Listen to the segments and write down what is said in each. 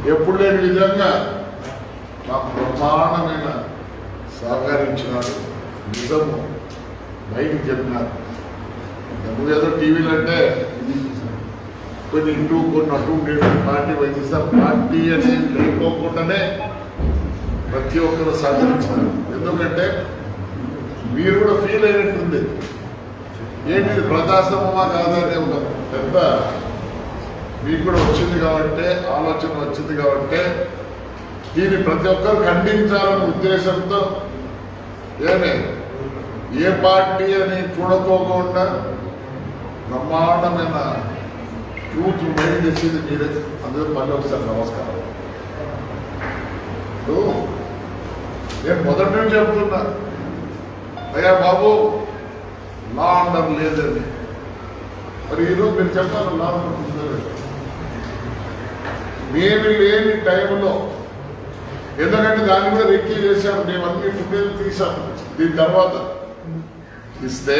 ఎప్పుడు లేని విధంగా మాకు బ్రహ్మాండమైన సహకరించినాడు నిజము బయటికి చెప్పినారు నువ్వు ఏదో టీవీలు అంటే కొన్ని ఇటు కొన్ని అటు ఉండేది పార్టీ వైద్య పార్టీ అని లేకోకుండానే ప్రతి ఒక్కరు సహకరించారు ఎందుకంటే మీరు కూడా ఫీల్ అయినట్టుంది ఏంటి ఇది ప్రజాస్వామ్యమా కాదనే ఒక పెద్ద మీకు కూడా వచ్చింది కాబట్టి ఆలోచన వచ్చింది కాబట్టి దీన్ని ప్రతి ఒక్కరు ఖండించాలనే ఉద్దేశంతో ఏమే ఏ పార్టీ అని చూడకోకుండా బ్రహ్మాండమైన ట్రూత్ మైండ్ తెచ్చింది మీరే అందరూ మళ్ళీ ఒకసారి నమస్కారం ఇప్పుడు నేను మొదటి నుంచి చెప్తున్నా అయ్యా బాబు లా అండర్ లేదని మరి ఈరోజు మీరు చెప్పాలి లా అండర్ ఉందని. మేము లేని టైంలో ఎందుకంటే దాన్ని కూడా రెక్కి చేశాము మేము అన్ని ఫుటేజ్ తీసాము దీని తర్వాత ఇస్తే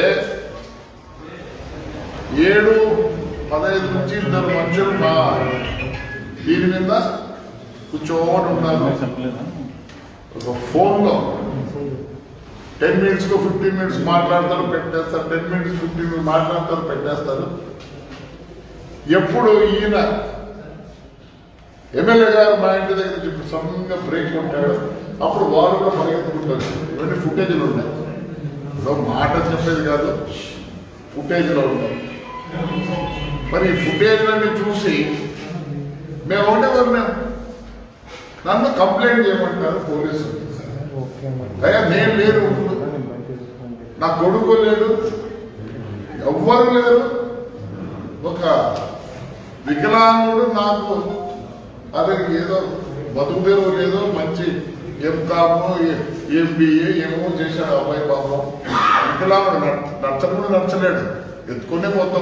ఏడు పదహైదు నుంచి ఇద్దరు మనుషులు మా దీని మీద కూర్చోని ఉన్నారు ఒక ఫోన్లో టెన్ మినిట్స్ కు ఫిఫ్టీన్ మినిట్స్ మాట్లాడతారు పెట్టేస్తారు టెన్ మినిట్స్ ఫిఫ్టీన్ మినిట్స్ మాట్లాడతారు పెట్టేస్తారు ఎప్పుడు ఈయన ఎమ్మెల్యే గారు మా ఇంటి దగ్గర నుంచి ఇప్పుడు సమంగా బ్రేక్ ఉంటాడు అప్పుడు వాళ్ళు కూడా పరిగెత్తుకుంటారు ఇవన్నీ ఫుటేజ్లు ఉన్నాయి ఏదో మాట చెప్పేది కాదు ఫుటేజ్లో ఉన్నాయి మరి ఈ ఫుటేజ్లన్నీ చూసి మేము ఒకటే మేము నన్ను కంప్లైంట్ చేయమంటారు పోలీసులు అయ్యా నేను లేరు నా కొడుకు లేడు ఎవ్వరు లేరు ఒక వికలాంగుడు నాకు అదే ఏదో బతుకు తెరువు లేదో మంచి ఎంకాము ఎంబీఏ ఏమో చేశాడు అబ్బాయి పాపం వికలాంగుడు నచ్చను కూడా నచ్చలేడు ఎత్తుకునే పోతాం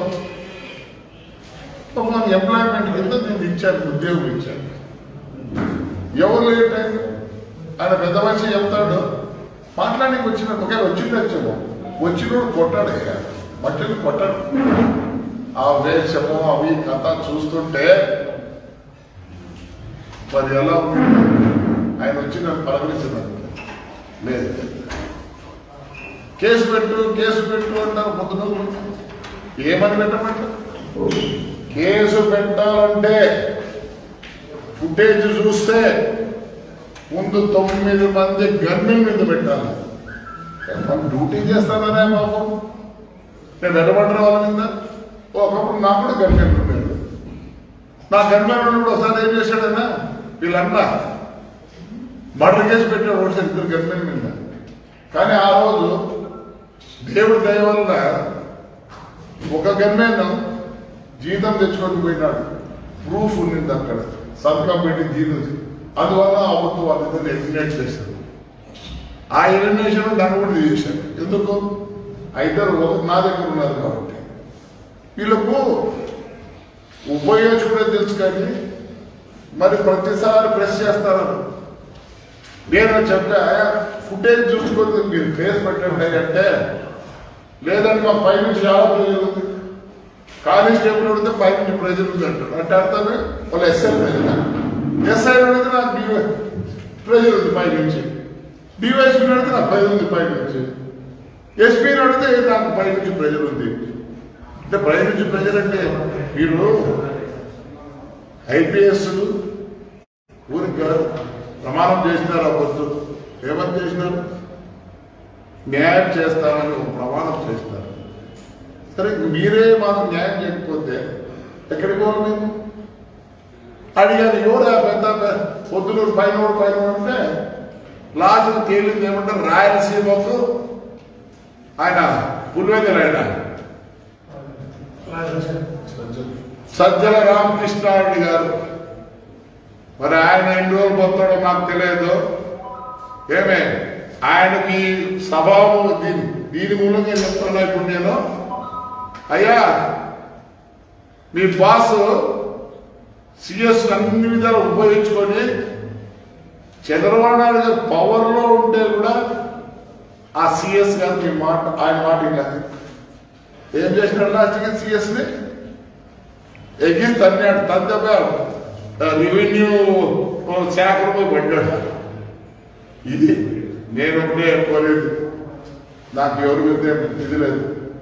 పాపం ఎంప్లాయ్మెంట్ కింద నేను ఇచ్చాను ఉద్యోగం ఇచ్చాను ఎవరు లేని టైం ఆయన పెద్ద మనిషి చెప్తాడు మాట్లాడానికి వచ్చిన ఒకవేళ వచ్చింది వచ్చాము వచ్చినోడు కొట్టాడు ఇక మట్టిని కొట్టాడు ఆ వేషము అవి కథ చూస్తుంటే మరి ఎలా ఉంది ఆయన వచ్చి నన్ను పలకరించినాడు లేదు కేసు పెట్టు కేసు పెట్టు అంటారు పొద్దున ఏమని పెట్టమంటారు కేసు పెట్టాలంటే ఫుటేజ్ చూస్తే ముందు తొమ్మిది మంది గన్నుల మీద పెట్టాలి మనం డ్యూటీ చేస్తాననే పాపం నేను నిలబడిన వాళ్ళ మీద ఒకప్పుడు నాకు కూడా గన్మెన్ ఉండేది నా గన్మెన్ ఉన్నప్పుడు ఒకసారి ఏం చేశాడన్నా వీళ్ళన్నా మర్డర్ కేసు పెట్టాడు ఒకసారి ఇద్దరు గన్మెన్ మీద కానీ ఆ రోజు దేవుడి దయ వల్ల ఒక గన్మెన్ జీతం తెచ్చుకొని పోయినాడు ప్రూఫ్ ఉండింది అక్కడ సంతకం పెట్టి జీతం అందువల్ల అవ్వద్దు వాళ్ళిద్దరు ఎలిమినేట్ చేశారు ఆ ఎలిమినేషన్ దాన్ని కూడా చేశారు ఎందుకు ఆ ఇద్దరు ఒక నా దగ్గర ఉన్నారు కాబట్టి వీళ్ళకు ఉపయోగించుకునే తెలుసు కానీ మరి ప్రతిసారి ప్రెస్ చేస్తారు నేను చెప్పా ఫుటేజ్ చూసుకొని మీరు ఫేస్ పెట్టండి అంటే లేదంటే మా పై నుంచి చాలా ప్రజలు ఉంది కానిస్టేబుల్ అడిగితే పై నుంచి ప్రజలు ఉంది అంటారు అంటే అర్థమే వాళ్ళ ఎస్ఐ ప్రజలు ఎస్ఐ అడిగితే నాకు డివై ప్రజలు ఉంది పై నుంచి డివైఎస్పీ అడిగితే నాకు పై ఉంది పై నుంచి ఎస్పీని అడిగితే నాకు పై నుంచి ప్రజలు ఉంది అంటే పై నుంచి ప్రజలు అంటే మీరు ఐపీఎస్ ఊరికి కాదు ప్రమాణం చేసినారు ఆ పొద్దు ఏమని చేసినారు న్యాయం చేస్తామని ఒక ప్రమాణం చేస్తారు సరే ఇంక మీరే మాకు న్యాయం చేయకపోతే ఎక్కడికి పోవాలి మేము అడిగారు ఎవరు ఆ పెద్ద పె- పొద్దునూరు పైన పైన అంటే లాస్ట్ తేలింది ఏమంటారు రాయలసీమకు ఆయన పులివెందులు ఆయన సజ్జల రామకృష్ణారెడ్డి గారు మరి ఆయన ఎన్ని రోజులు పోతాడో నాకు తెలియదు ఏమే ఆయనకి స్వభావం దీని దీని మూలంగా ఏం చెప్తున్నా ఇప్పుడు నేను అయ్యా మీ బాస్ సిఎస్ అన్ని విధాలు ఉపయోగించుకొని చంద్రబాబు నాయుడు గారు పవర్లో ఉంటే కూడా ఆ సిఎస్ గారు మీ మాట ఆయన మాట కాదు ఏం చేసినాడు లాస్ట్కి సిఎస్ని ఎగిరి తన్నాడు తంతపోయాడు రెవెన్యూ శాఖలో పోయి పడ్డాడు ఇది నేను ఒకటే కోరేది నాకు ఎవరి మీద ఏం ఇది లేదు